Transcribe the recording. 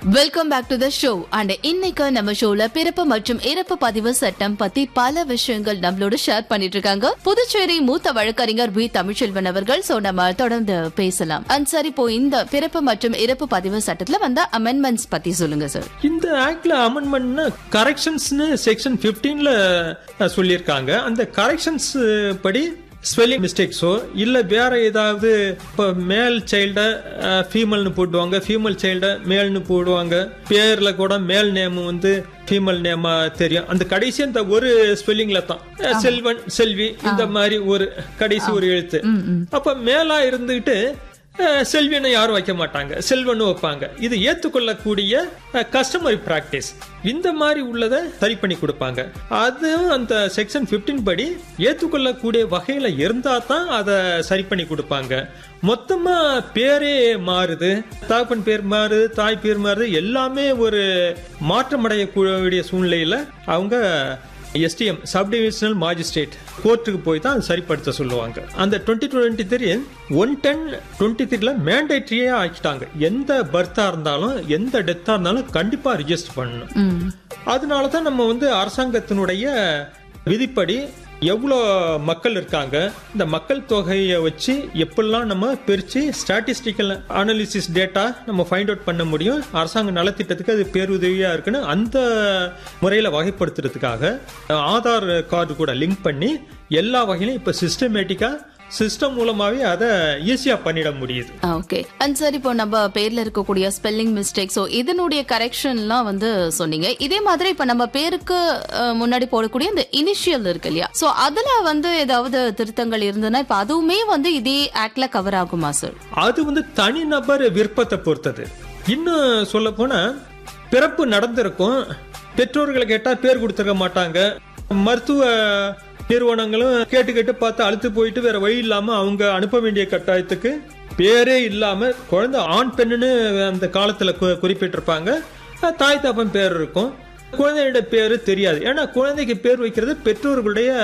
welcome back to the show and இன்னைக்கு நம்ம ஷோல பிறப்பு மற்றும் இறப்பு பதிவு சட்டம் பத்தி பல விஷயங்கள் நம்மளோட ஷேர் பண்ணிட்டு இருக்காங்க புதுச்சேரி மூத்த வழக்கறிஞர் வி தமிழ்ச்செல்வன் அவர்கள் சோ நம்ம தொடர்ந்து பேசலாம் அண்ட் சார் இப்போ இந்த பிறப்பு மற்றும் இறப்பு பதிவு சட்டத்துல வந்த அமெண்ட்மெண்ட்ஸ் பத்தி சொல்லுங்க சார் இந்த ஆக்ட்ல அமெண்ட்மெண்ட்னா கரெக்ஷன்ஸ்னு செக்ஷன் 15ல சொல்லியிருக்காங்க அந்த கரெக்ஷன்ஸ் படி ஸ்பெல்லிங் மிஸ்டேக்ஸோ இல்ல வேற ஏதாவது இப்போ மேல் சைல்ட ஃபீமேல்னு போடுவாங்க ஃபீமேல் சைல்ட மேல்னு போடுவாங்க பேர்ல கூட மேல் நேம் வந்து ஃபீமேல் நேமா தெரியும் அந்த கடைசி அந்த ஒரு ஸ்பெல்லிங்ல தான் அஹ், செல்வன் செல்வி இந்த மாதிரி ஒரு கடைசி ஒரு எழுத்து அப்ப மேலா இருந்துகிட்டு அஹ், செல்வினை யாரும் வைக்க மாட்டாங்க செல்வன்னு வைப்பாங்க இது ஏத்துக்கொள்ளக்கூடிய கஸ்டமரி பிராக்டிஸ் இந்த மாதிரி உள்ளதை சரி பண்ணி கொடுப்பாங்க அதுவும் அந்த செக்ஷன் 15 படி ஏத்துக்கொள்ளக்கூடிய வகையில இருந்தா தான் அதை சரி பண்ணி கொடுப்பாங்க மொத்தமா பேரே மாறுது தகப்பன் பேர் மாறுது தாய் பேர் மாறுது எல்லாமே ஒரு மாற்றமடையக்கூடிய சூழ்நிலையில அவங்க எஸ்டிஎம் சப் டிவிஷனல் மாஜிஸ்ட்ரேட் கோர்ட்டுக்கு போய் தான் சரிப்படுத்த சொல்லுவாங்க அந்த twenty twenty three one ten twenty த்ரீல மேண்டேட்ரியே ஆக்கிட்டாங்க எந்த பர்த்தா இருந்தாலும் எந்த டெத்தா இருந்தாலும் கண்டிப்பா ரிஜிஸ்டர் பண்ணணும் அதனால தான் நம்ம வந்து அரசாங்கத்தினுடைய விதிப்படி எவ்வளோ மக்கள் இருக்காங்க இந்த மக்கள் தொகையை வச்சு எப்படிலாம் நம்ம பிரித்து ஸ்டாட்டிஸ்டிக்கல் அனாலிசிஸ் டேட்டா நம்ம ஃபைண்ட் அவுட் பண்ண முடியும் அரசாங்க நலத்திட்டத்துக்கு அது பேருதவியாக இருக்குன்னு அந்த முறையில் வகைப்படுத்துறதுக்காக ஆதார் கார்டு கூட லிங்க் பண்ணி எல்லா வகையிலும் இப்போ சிஸ்டமேட்டிக்காக சிஸ்டம் மூலமாகவே அதை ஈஸியாக பண்ணிட முடியுது ஓகே அண்ட் சார் இப்போ நம்ம பேர்ல இருக்கக்கூடிய ஸ்பெல்லிங் மிஸ்டேக் ஸோ இதனுடைய கரெக்ஷன்லாம் வந்து சொன்னீங்க இதே மாதிரி இப்போ நம்ம பேருக்கு அஹ், முன்னாடி போடக்கூடிய இந்த இனிஷியல் இருக்கு இல்லையா ஸோ அதுல வந்து ஏதாவது திருத்தங்கள் இருந்ததுன்னா இப்போ அதுவுமே வந்து இதே ஆக்ட்ல கவர் ஆகுமா சார் அது வந்து தனிநபர் விருப்பத்தை பொறுத்தது இன்னும் சொல்ல போனா பிறப்பு நடந்திருக்கும் பெற்றோர்களை கேட்டா பேர் கொடுத்துருக்க மாட்டாங்க மருத்துவ நிறுவனங்களும் கேட்டு கேட்டு பார்த்து அழுத்து போயிட்டு வேற வழி இல்லாம அவங்க அனுப்ப வேண்டிய கட்டாயத்துக்கு பேரே இல்லாம குழந்தை ஆண் பெண்ணுன்னு அந்த காலத்துல கு- குறிப்பிட்டிருப்பாங்க அஹ் தாய் தாப்பன் பேர் இருக்கும் குழந்தையோட பேரு தெரியாது ஏன்னா குழந்தைக்கு பேர் வைக்கிறது பெற்றோர்களுடைய